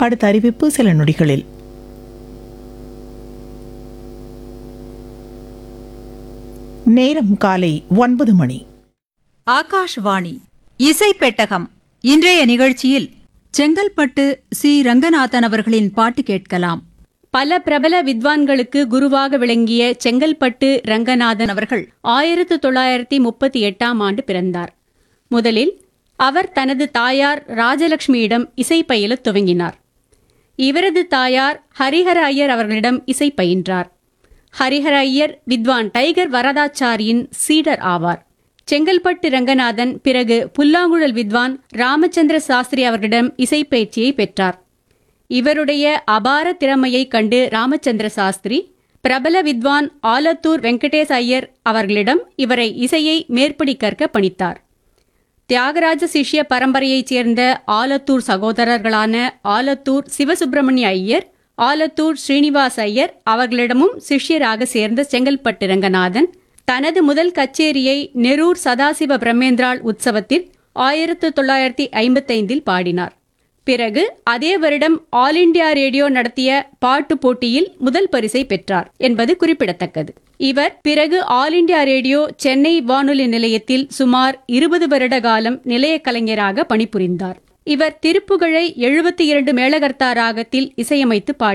அடுத்த அறிவிப்பு சில நொடிகளில் நேரம் காலை ஒன்பது மணி ஆகாஷ்வாணி இசை பெட்டகம் இன்றைய நிகழ்ச்சியில் செங்கல்பட்டு சி ரங்கநாதன் அவர்களின் பாட்டு கேட்கலாம் பல பிரபல வித்வான்களுக்கு குருவாக விளங்கிய செங்கல்பட்டு ரங்கநாதன் அவர்கள் ஆயிரத்து தொள்ளாயிரத்தி முப்பத்தி எட்டாம் ஆண்டு பிறந்தார் முதலில் அவர் தனது தாயார் ராஜலட்சுமியிடம் இசை பயிலத் துவங்கினார் இவரது தாயார் ஹரிஹர ஐயர் அவர்களிடம் இசை பயின்றார் ஹரிஹர ஐயர் வித்வான் டைகர் வரதாச்சாரியின் சீடர் ஆவார் செங்கல்பட்டு ரங்கநாதன் பிறகு புல்லாங்குழல் வித்வான் ராமச்சந்திர சாஸ்திரி அவர்களிடம் இசை பயிற்சியை பெற்றார் இவருடைய அபார திறமையைக் கண்டு ராமச்சந்திர சாஸ்திரி பிரபல வித்வான் ஆலத்தூர் வெங்கடேஷ் ஐயர் அவர்களிடம் இவரை இசையை மேற்படி கற்க பணித்தார் தியாகராஜ சிஷ்ய பரம்பரையைச் சேர்ந்த ஆலத்தூர் சகோதரர்களான ஆலத்தூர் சிவசுப்பிரமணிய ஐயர் ஆலத்தூர் ஸ்ரீனிவாஸ் ஐயர் அவர்களிடமும் சிஷ்யராக சேர்ந்த செங்கல்பட்டு ரங்கநாதன் தனது முதல் கச்சேரியை நெரூர் சதாசிவ பிரம்மேந்திராள் உற்சவத்தில் ஆயிரத்து தொள்ளாயிரத்தி ஐம்பத்தைந்தில் பாடினார் பிறகு அதே வருடம் ஆல் இண்டியா ரேடியோ நடத்திய பாட்டு போட்டியில் முதல் பரிசை பெற்றார் என்பது குறிப்பிடத்தக்கது இவர் பிறகு ஆல் இண்டியா ரேடியோ சென்னை வானொலி நிலையத்தில் சுமார் இருபது வருட காலம் நிலைய கலைஞராக பணிபுரிந்தார் இவர் திருப்புகழை எழுபத்தி இரண்டு மேளகர்த்தா ராகத்தில் இசையமைத்து பாடி